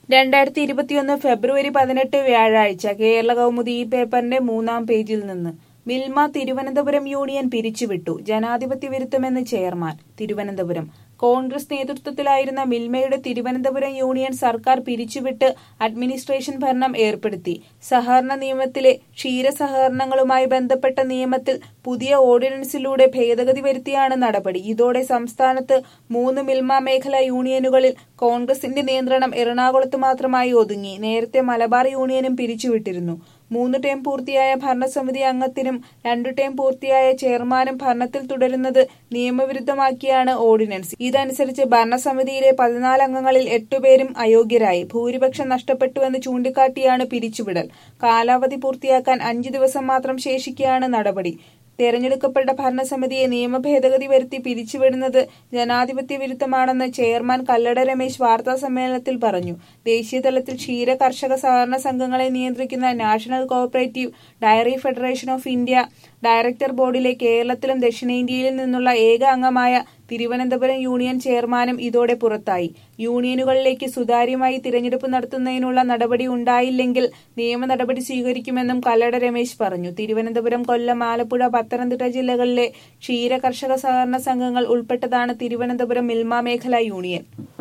രണ്ടായിരത്തി ഇരുപത്തിയൊന്ന് ഫെബ്രുവരി പതിനെട്ട് വ്യാഴാഴ്ച കേരള കൗമുദി ഈ പേപ്പറിന്റെ മൂന്നാം പേജിൽ നിന്ന് മിൽമ തിരുവനന്തപുരം യൂണിയൻ പിരിച്ചുവിട്ടു ജനാധിപത്യ വിരുദ്ധമെന്ന് ചെയർമാൻ തിരുവനന്തപുരം കോൺഗ്രസ് നേതൃത്വത്തിലായിരുന്ന മിൽമയുടെ തിരുവനന്തപുരം യൂണിയൻ സർക്കാർ പിരിച്ചുവിട്ട് അഡ്മിനിസ്ട്രേഷൻ ഭരണം ഏർപ്പെടുത്തി സഹകരണ നിയമത്തിലെ ക്ഷീരസഹകരണങ്ങളുമായി ബന്ധപ്പെട്ട നിയമത്തിൽ പുതിയ ഓർഡിനൻസിലൂടെ ഭേദഗതി വരുത്തിയാണ് നടപടി ഇതോടെ സംസ്ഥാനത്ത് മൂന്ന് മിൽമ മേഖലാ യൂണിയനുകളിൽ കോൺഗ്രസിന്റെ നിയന്ത്രണം എറണാകുളത്ത് മാത്രമായി ഒതുങ്ങി നേരത്തെ മലബാർ യൂണിയനും പിരിച്ചുവിട്ടിരുന്നു മൂന്ന് ടേം പൂർത്തിയായ ഭരണസമിതി അംഗത്തിനും രണ്ടു ടേം പൂർത്തിയായ ചെയർമാനും ഭരണത്തിൽ തുടരുന്നത് നിയമവിരുദ്ധമാക്കിയാണ് ഓർഡിനൻസ് ഇതനുസരിച്ച് ഭരണസമിതിയിലെ പതിനാല് അംഗങ്ങളിൽ എട്ടുപേരും അയോഗ്യരായി ഭൂരിപക്ഷം നഷ്ടപ്പെട്ടുവെന്ന് ചൂണ്ടിക്കാട്ടിയാണ് പിരിച്ചുവിടൽ കാലാവധി പൂർത്തിയാക്കാൻ അഞ്ചു ദിവസം മാത്രം ശേഷിക്കെയാണ് നടപടി തെരഞ്ഞെടുക്കപ്പെട്ട ഭരണസമിതിയെ നിയമ ഭേദഗതി വരുത്തി പിരിച്ചുവിടുന്നത് ജനാധിപത്യ വിരുദ്ധമാണെന്ന് ചെയർമാൻ കല്ലട രമേശ് വാർത്താ സമ്മേളനത്തിൽ പറഞ്ഞു ദേശീയതലത്തിൽ ക്ഷീര കർഷക സഹകരണ സംഘങ്ങളെ നിയന്ത്രിക്കുന്ന national cooperative dairy federation of India director ബോർഡിലെ കേരളത്തിലും ദക്ഷിണേന്ത്യയിൽ നിന്നുള്ള ഏക അംഗമായ തിരുവനന്തപുരം യൂണിയൻ ചെയർമാനും ഇതോടെ പുറത്തായി യൂണിയനുകളിലേക്ക് സുതാര്യമായി തിരഞ്ഞെടുപ്പ് നടത്തുന്നതിനുള്ള നടപടി ഉണ്ടായില്ലെങ്കിൽ നിയമ നടപടി സ്വീകരിക്കുമെന്നും കല്ലട രമേശ് പറഞ്ഞു തിരുവനന്തപുരം കൊല്ലം ആലപ്പുഴ പത്തനംതിട്ട ജില്ലകളിലെ ക്ഷീര കർഷക സഹകരണ സംഘങ്ങൾ ഉൾപ്പെട്ടതാണ് തിരുവനന്തപുരം മിൽമ മേഖലാ യൂണിയൻ